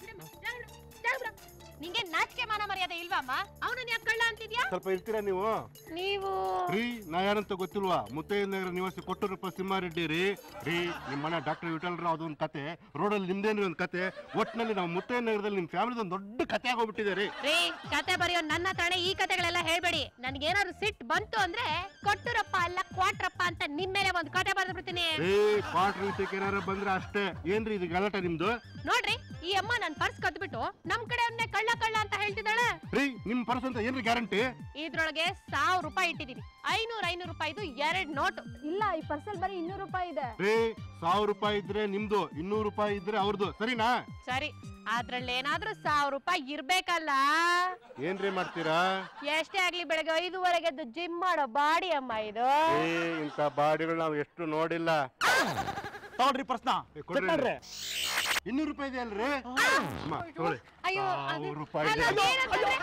ನಿಂಗೆ ನಾಚಿಕೆ ಮಾನ ಮರ್ಯಾದೆ ಇಲ್ವಮ್ಮ ಅವನನ್ನ ಯಾಕೆ ಕಳ್ಳ ಅಂತಿದ್ಯಾ ಸ್ವಲ್ಪ ಇರ್ತೀರಾ ನೀವು ನೀವು ರೀ ನಾ ಯಾರಂತ ಗೊತ್ತಿಲ್ವಾ ಮುತ್ತಯ್ಯ ನಗರ ನಿವಾಸಿ ಕೊಟ್ಟೂರಪ್ಪ ಸಿಂಹಾರೆಡ್ಡಿ ರೀ ರೀ ನಿಮ್ಮ ಮನೆ ಡಾಕ್ಟರ್ ವಿಠಲ್ರಾವ್ ಅದೊಂದು ಕತೆ ರೋಡಲ್ಲಿ ನಿಮ್ದೇನ್ರಿ ಒಂದು ಕತೆ ಒಟ್ಟಿನಲ್ಲಿ ನಾವು ಮುತ್ತಯ್ಯ ನಗರದಲ್ಲಿ ನಿಮ್ಮ ಫ್ಯಾಮಿಲಿದ ಒಂದು ದೊಡ್ಡ ಕತೆ ಆಗೋಗ್ಬಿಟ್ಟಿದೆ ರೀ ರೀ ಕತೆ ಬರೆಯೋ ನನ್ನ ಹತ್ರನೇ ಈ ಕತೆಗಳೆಲ್ಲ ಹೇಳ್ಬೇಡಿ ನನ್ಗೇನಾದ್ರು ಸಿಟ್ ಬಂತು ಅಂದ್ರೆ ಕೊಟ್ಟೂರಪ್ಪ ಅಲ್ಲ ಕ್ವಾಟ್ರಪ್ಪ ಅಂತ ನಿಮ್ ಮೇಲೆ ಒಂದು ಕತೆ ಬರೆದು ಬಿಡ್ತೀನಿ ರೀ ಕ್ವಾರ್ಟರ್ ವಿಷಯಕ್ಕೆ ಏನಾರ ಬಂದ್ರೆ ಅಷ್ಟೇ ಏನ್ರಿ ಇದು ಗಲಾಟೆ ನಿಮ್ದು ನೋಡ್ರಿ ಈ ಅಮ್ಮ ನನ್ ಪರ್ಸ್ ಕದ್ಬಿಟ್ಟು ನಮ್ ಕಡೆ ಕಳ್ಳ ಕಳ್ಳ ಅಂತ ಹೇಳ್ತಿದ್ದಾಳೆ ರೀ ನಿಮ್ ಪರ್ಸ್ ಅಂತ ಏನ್ರಿ ಗ್ಯಾರಂಟಿ ಇದ್ರೊಳಗೆ ಸಾವಿರ ರೂಪಾಯಿ ಇಟ್ಟಿದೀನಿ ಐನೂರ್ ಐನೂರು ರೂಪಾಯಿದು ಎರಡ್ ನೋಟ್ ಇಲ್ಲ ಈ ಪರ್ಸಲ್ಲಿ ಬರೀ ಇನ್ನೂರು ರೂಪಾಯಿ ಇದೆ ರೀ ಸಾವಿರ ರೂಪಾಯಿ ಇದ್ರೆ ನಿಮ್ದು ಇನ್ನೂರು ರೂಪಾಯಿ ಇದ್ರೆ ಅವ್ರದ್ದು ಸರಿನಾ ಸರಿ ಅದ್ರಲ್ಲಿ ಏನಾದ್ರೂ ಸಾವಿರ ರೂಪಾಯಿ ಇರ್ಬೇಕಲ್ಲ ಏನ್ರಿ ಮಾಡ್ತೀರಾ ಎಷ್ಟೇ ಆಗ್ಲಿ ಬೆಳಗ್ಗೆ ಐದುವರೆಗೆ ಎದ್ದು ಜಿಮ್ ಮಾಡೋ ಬಾಡಿ ಅಮ್ಮ ಇದು ಏ ಇಂಥ ಬಾಡಿಗಳು ನಾವು ಎಷ್ಟು ನೋಡಿಲ್ಲ ತಗೊಳ್ರಿ ಪರ್ಸ್ನ ಕೊಡ್ರಿ. ಚೆಕ್ ಮಾಡ್ರಿ ಇನ್ನೂರು ರೂಪಾಯಿ ಇದೆ ಅಲ್ರಿ ಅಮ್ಮ ತಗೊಳ್ಳಿ ಅಯ್ಯೋ ಸಾವಿರ ರೂಪಾಯಿ ಅಲ್ಲ, ಇದೆ ಅದೇನಂತಂದ್ರೆ-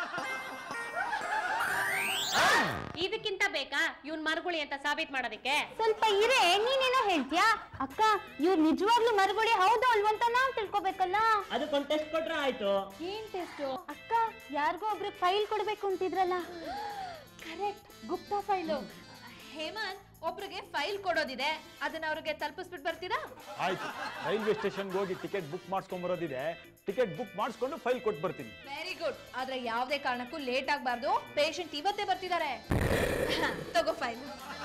ಇದಕ್ಕಿಂತ ಬೇಕಾ ಇವ್ನ್ ಮರುಗುಳಿ ಅಂತ ಸಾಬೀತ್ ಮಾಡೋದಕ್ಕೆ ಸ್ವಲ್ಪ ಇರೇ ನೀನೇನೋ ಹೇಳ್ತೀಯಾ ಅಕ್ಕ ಇವ್ರು ನಿಜವಾಗ್ಲೂ ಮರುಗುಳಿ ಹೌದು ಅಲ್ವಾ ಅಂತ ನಾವ್ ತಿಳ್ಕೊಬೇಕಲ್ಲ ಅದಕ್ಕೊಂದು ಟೆಸ್ಟ್ ಕೊಟ್ರೆ ಆಯ್ತು ಏನ್ ಟೆಸ್ಟ್ ಅಕ್ಕ ಯಾರಿಗೋ ಒಬ್ರಿಗೆ ಫೈಲ್ ಕೊಡ್ಬೇಕು ಅಂತಿದ್ರಲ್ಲ ಕರೆಕ್ಟ್ ಗುಪ್ತಾ ಫೈಲು ಹೇಮಂತ್ ಒಬ್ರಿಗೆ ಫೈಲ್ ಕೊಡೋದಿದೆ ಅದನ್ನ ಅವ್ರಿಗೆ ತಲುಪಿಸ್ಬಿಟ್ಟು ಬರ್ತೀರಾ ಆಯ್ತು ರೈಲ್ವೆ ಸ್ಟೇಷನ್ಗೆ ಹೋಗಿ ಟಿಕೆಟ್ ಬುಕ್ ಮಾಡಿಸ್ಕೊಂಡ್ ಬರೋದಿದೆ ಟಿಕೆಟ್ ಬುಕ್ ಮಾಡಿಸ್ಕೊಂಡು ಫೈಲ್ ಕೊಟ್ಟು ಬರ್ತೀನಿ ವೆರಿ ಗುಡ್ ಆದ್ರೆ ಯಾವುದೇ ಕಾರಣಕ್ಕೂ ಲೇಟ್ ಆಗಬಾರ್ದು ಪೇಷಂಟ್ ಇವತ್ತೇ ಬರ್ತಿದ್ದಾರೆ ತಗೋ ಫೈಲ್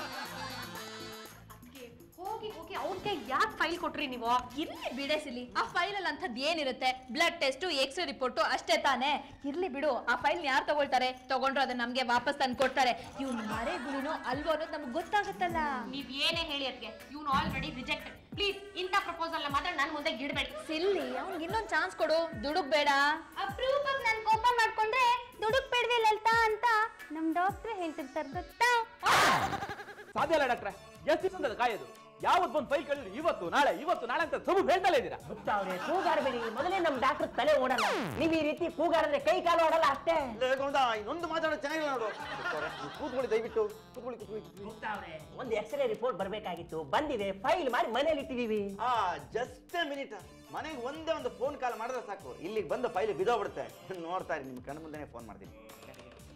ಹೋಗಿ ಹೋಗಿ ಅವ್ರಿಗೆ ಯಾಕೆ ಫೈಲ್ ಕೊಟ್ರಿ ನೀವು ಇರ್ಲಿ ಬಿಡೆಸಿಲಿ ಆ ಫೈಲ್ ಅಲ್ಲಿ ಅಂಥದ್ದು ಏನಿರುತ್ತೆ ಬ್ಲಡ್ ಟೆಸ್ಟ್ ಎಕ್ಸ್ರೇ ರಿಪೋರ್ಟ್ ಅಷ್ಟೇ ತಾನೇ ಇರ್ಲಿ ಬಿಡು ಆ ಫೈಲ್ ಯಾರು ತಗೊಳ್ತಾರೆ ತಗೊಂಡ್ರು ಅದನ್ನ ನಮ್ಗೆ ವಾಪಸ್ ತಂದು ಕೊಡ್ತಾರೆ ಇವ್ನು ಮರೆ ಗುಳಿನೋ ಅಲ್ವೋ ಅನ್ನೋದು ನಮ್ಗೆ ಗೊತ್ತಾಗುತ್ತಲ್ಲ ನೀವ್ ಏನೇ ಹೇಳಿ ಅದಕ್ಕೆ ಇವ್ನು ಆಲ್ರೆಡಿ ರಿಜೆಕ್ಟೆಡ್ ಪ್ಲೀಸ್ ಇಂಥ ಪ್ರಪೋಸಲ್ ಮಾತ್ರ ನನ್ ಮುಂದೆ ಗಿಡಬೇಡಿ ಸಿಲ್ಲಿ ಅವ್ನಿಗೆ ಇನ್ನೊಂದು ಚಾನ್ಸ್ ಕೊಡು ದುಡುಕ್ ಬೇಡ ಅಪ್ರೂಪಕ್ ನನ್ ಕೋಪ ಮಾಡ್ಕೊಂಡ್ರೆ ದುಡುಕ್ ಬೇಡ್ವೆ ಲಲಿತಾ ಅಂತ ನಮ್ ಡಾಕ್ಟ್ರ್ ಹೇಳ್ತಿರ್ತಾರೆ ಗೊತ್ತಾ ಸಾಧ್ಯ ಇಲ್ಲ ಡಾಕ್ಟ್ರೆ ಎಷ್ಟು ದಿವಸ ಕಾಯೋದು ಯಾವತ್ ಬಂದು ಫೈಲ್ ಕೇಳಿದ್ರು ಇವತ್ತು ನಾಳೆ ಇವತ್ತು ನಾಳೆ ಅಂತ ಸುಮ್ಮನೆ ಹೇಳ್ತಲೇ ಇದ್ದೀರಾ ಅವ್ರೆ ಕೂಗಾಡ್ಬೇಡಿ ಮೊದಲೇ ನಮ್ ಡಾಕ್ಟರ್ ತಲೆ ಓಡಲ್ಲ ನೀವ್ ಈ ರೀತಿ ಕೂಗಾಡಿದ್ರೆ ಕೈ ಕಾಲು ಓಡಲ್ಲ ಅಷ್ಟೇ ಇನ್ನೊಂದು ಮಾತಾಡೋ ಚೆನ್ನಾಗಿಲ್ಲ ನೋಡು ನೀವು ಕೂತ್ಕೊಳ್ಳಿ ದಯವಿಟ್ಟು ಕೂತ್ಕೊಳ್ಳಿ ಕೂತ್ಕೊಳ್ಳಿ ಅವ್ರೆ ಒಂದು ಎಕ್ಸ್ರೇ ರಿಪೋರ್ಟ್ ಬರ್ಬೇಕಾಗಿತ್ತು ಬಂದಿದೆ ಫೈಲ್ ಮಾಡಿ ಮನೇಲಿ ಇಟ್ಟಿದೀವಿ ಆ ಜಸ್ಟ್ ಮಿನಿಟ್ ಮನೆಗೆ ಒಂದೇ ಒಂದು ಫೋನ್ ಕಾಲ್ ಮಾಡಿದ್ರೆ ಸಾಕು ಇಲ್ಲಿಗೆ ಬಂದು ಫೈಲ್ ಬಿದ್ದೋಗ್ಬಿಡುತ್ತೆ ನೋಡ್ತಾ ಇರಿ ನಿಮ್ಮ ಕಣ್ಣು ಮುಂದೆನೇ ಫೋನ್ ಮಾಡ್ತೀನಿ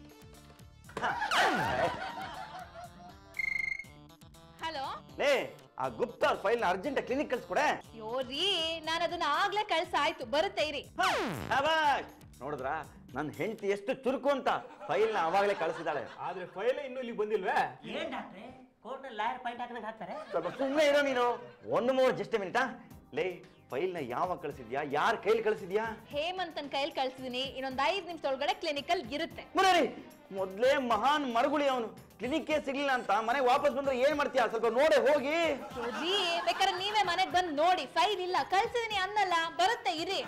ಹಲೋ ಲೇ ಆ ಗುಪ್ತಾ ಫೈಲ್ನ ಅರ್ಜೆಂಟ್ ಕ್ಲಿನಿಕ್ ಕಳ್ಸ್ಕೊಡೆ ಅಯ್ಯೋ ರೀ ನಾನು ಅದನ್ನ ಆಗ್ಲೇ ಕಳ್ಸಾಯ್ತು ಬರುತ್ತೆ ಇರಿ ಶಾಬಾಷ್. ನೋಡಿದ್ರಾ ನನ್ನ ಹೆಂಡತಿ ಎಷ್ಟು ಚುರುಕು ಅಂತ ಫೈಲ್ನ ಅವಾಗಲೇ ಕಳಿಸಿದಾಳೆ ಆದ್ರೆ ಫೈಲ್ ಇನ್ನೂ ಇಲ್ಲಿ ಬಂದಿಲ್ವೇ ಏನ್ ಡಾಕ್ಟ್ರೆ ಕೋರ್ಟ್ ಲಾಯರ್ ಪಾಯಿಂಟ್ ಹಾಕದಂಗೆ ಹಾಕ್ತಾರೆ ಸ್ವಲ್ಪ ಸುಮ್ಮನೆ ಇರೋ ನೀನು ಒಂದು ಮೂರು ಜಸ್ಟ್ ಮಿನಿಟಾ ಲೇ ಫೈಲ್ನ ಯಾವಾಗ ಕಳಿಸಿದ್ಯಾ ಯಾರ ಕೈಲಿ ಕಳಿಸಿದ್ಯಾ ಹೇಮಂತನ್ ಕೈಯಲ್ಲಿ ಕಳ್ಸಿದೀನಿ ಇನ್ನೊಂದ್ ಐದ್ ನಿಮಿಷದೊಳಗಡೆ ಕ್ಲಿನಿಕಲ್ ಇರುತ್ತೆ ಮುರಾರಿ ಮೊದ್ಲೇ ಮಹಾನ್ ಮರಗುಳಿ ಅವನು ಕ್ಲಿನಿಕ್ಗೆ ಸಿಗ್ಲಿಲ್ಲ ಅಂತ ಮನೆಗೆ ವಾಪಸ್ ಬಂದ್ರೆ ಏನ್ ಮಾಡ್ತೀಯಾ ಸ್ವಲ್ಪ ನೋಡೆ ಹೋಗಿ ಅಯ್ಯೋ ರೀ ಬೇಕಾದ್ರೆ ನೀವೇ ಮನೆಗ್ ಬಂದ್ ನೋಡಿ ಫೈಲ್ ಇಲ್ಲ ಕಳ್ಸಿದೀನಿ ಅನ್ನಲ್ಲ ಬರುತ್ತೆ ಇರಿ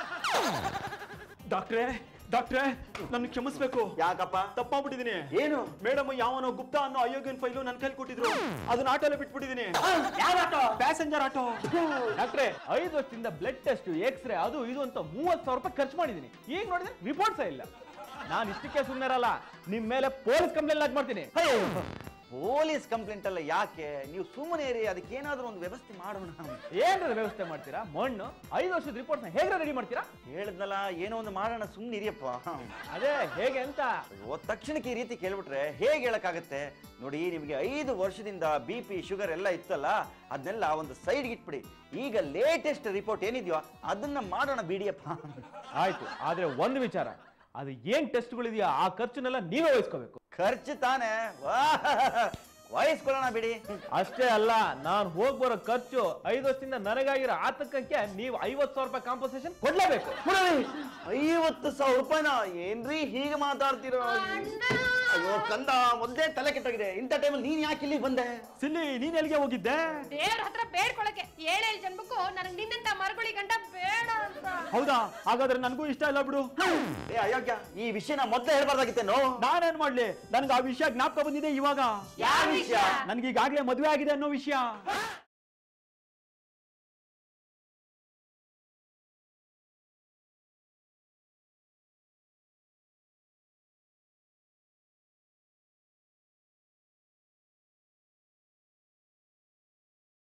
ಡಾಕ್ಟ್ರೇ ಡಾಕ್ಟ್ರೇ ನನ್ನ ಕ್ಷಮಿಸ್ಬೇಕು ಯಾಕಪ್ಪ ತಪ್ಪಾಗ್ಬಿಟ್ಟಿದೀನಿ ಏನು ಮೇಡಮ್ ಯಾವನೋ ಗುಪ್ತಾ ಅನ್ನೋ ಅಯೋಗ್ಯನ್ ಫೈಲು ನನ್ನ ಕೈಲಿ ಕೊಟ್ಟಿದ್ರು ಅದನ್ನ ಆಟೋಲೆ ಬಿಟ್ಬಿಟ್ಟಿದೀನಿ ಪ್ಯಾಸೆಂಜರ್ ಆಟೋ ಡಾಕ್ಟ್ರೆ ಐದು ವರ್ಷದಿಂದ ಬ್ಲಡ್ ಟೆಸ್ಟ್ ಎಕ್ಸ್ರೇ ಅದು ಇದು ಅಂತ ಮೂವತ್ತು ಸಾವಿರ ರೂಪಾಯಿ ಖರ್ಚು ಮಾಡಿದ್ದೀನಿ ಈಗ ನೋಡಿದ್ರೆ ರಿಪೋರ್ಟ್ಸೇ ಇಲ್ಲ ನಾನು ಇಷ್ಟಕ್ಕೆ ಸುಮ್ಮನೆ ಇರಲ್ಲ ನಿಮ್ಮ ಮೇಲೆ ಪೊಲೀಸ್ ಕಂಪ್ಲೇಂಟ್ ಲಾಕ್ ಮಾಡ್ತೀನಿ ಪೊಲೀಸ್ ಕಂಪ್ಲೇಂಟ್ ಅಲ್ಲ ಯಾಕೆ ನೀವು ಸುಮ್ಮನೆ ಇರಿ ಅದಕ್ಕೆ ಏನಾದ್ರೂ ಒಂದು ವ್ಯವಸ್ಥೆ ಮಾಡೋಣ ಏನಾದ್ರು ವ್ಯವಸ್ಥೆ ಮಾಡ್ತೀರಾ ಮಣ್ಣು ಐದು ವರ್ಷದ ರಿಪೋರ್ಟ್ನ ಹೇಗೆ ರೆಡಿ ಮಾಡ್ತೀರಾ ಹೇಳಿದ್ನಲ್ಲ ಏನೋ ಒಂದು ಮಾಡೋಣ ಸುಮ್ಮನೆ ಇರಿಯಪ್ಪ ಅದೇ ಹೇಗೆ ಅಂತ ಓ ತಕ್ಷಣಕ್ಕೆ ಈ ರೀತಿ ಕೇಳ್ಬಿಟ್ರೆ ಹೇಗೆ ಹೇಳಕ್ಕಾಗತ್ತೆ ನೋಡಿ ನಿಮಗೆ ಐದು ವರ್ಷದಿಂದ ಬಿ ಪಿ ಶುಗರ್ ಎಲ್ಲ ಇತ್ತಲ್ಲ ಅದನ್ನೆಲ್ಲ ಒಂದು ಸೈಡ್ಗೆ ಇಟ್ಬಿಡಿ ಈಗ ಲೇಟೆಸ್ಟ್ ರಿಪೋರ್ಟ್ ಏನಿದೆಯೋ ಅದನ್ನ ಮಾಡೋಣ ಬಿಡಿಯಪ್ಪ ಆಯ್ತು ಆದ್ರೆ ಒಂದು ವಿಚಾರ ಅದು ಏನ್ ಟೆಸ್ಟ್ಗಳಿದೆಯಾ ಆ ಖರ್ಚನ್ನೆಲ್ಲ ನೀವೇ ವಹಿಸ್ಕೋಬೇಕು ಖರ್ಚು ತಾನೇ ವಹಿಸ್ಕೊಳ್ಳೋಣ ಬಿಡಿ ಅಷ್ಟೇ ಅಲ್ಲ ನಾನು ಹೋಗ್ ಬರೋ ಖರ್ಚು ಐದು ವರ್ಷದಿಂದ ನನಗಾಗಿರೋ ಆತಂಕಕ್ಕೆ ನೀವು ಐವತ್ತು ಸಾವಿರ ರೂಪಾಯಿ ಕಾಂಪನ್ಸೇಷನ್ ಕೊಡ್ಲೇಬೇಕು ಐವತ್ತು ಸಾವಿರ ರೂಪಾಯಿನ ಏನ್ರಿ ಹೀಗೆ ಮಾತಾಡ್ತಿರೋ ಅಯ್ಯೋ ಕಂದ ಮೊದಲೇ ತಲೆ ಕೆಟ್ಟೋಗಿದೆ ಇಂಥ ಟೈಮಲ್ಲಿ ನೀನ್ ಯಾಕೆ ಇಲ್ಲಿ ಬಂದೆ ಸಿಲ್ಲಿ ನೀನ್ ಎಲ್ಲಿಗೆ ಹೋಗಿದ್ದೆ ದೇವ್ರ ಹತ್ರ ಬೇಡ್ಕೊಳಕ್ಕೆ ಏಳೇಳು ಜನ್ಮಕ್ಕೂ ನನಗೆ ನಿನ್ನಂತ ಮರಗುಳಿ ಗಂಟ ಬೇಡ ಅಂತ ಹೌದಾ ಹಾಗಾದ್ರೆ ನನಗೂ ಇಷ್ಟ ಇಲ್ಲ ಬಿಡು ಏ ಅಯೋಗ್ಯ ಈ ವಿಷಯನ ಮೊದಲೇ ಹೇಳ್ಬಾರ್ದಾಗಿತ್ತೇನೋ ನಾನೇನ್ ಮಾಡ್ಲಿ ನನ್ಗೆ ಆ ವಿಷಯ ಜ್ಞಾಪಕ ಬಂದಿದೆ ಇವಾಗ ಯಾವ ವಿಷಯ? ನನ್ಗೆ ಈಗಾಗ್ಲೇ ಮದುವೆ ಆಗಿದೆ ಅನ್ನೋ ವಿಷಯ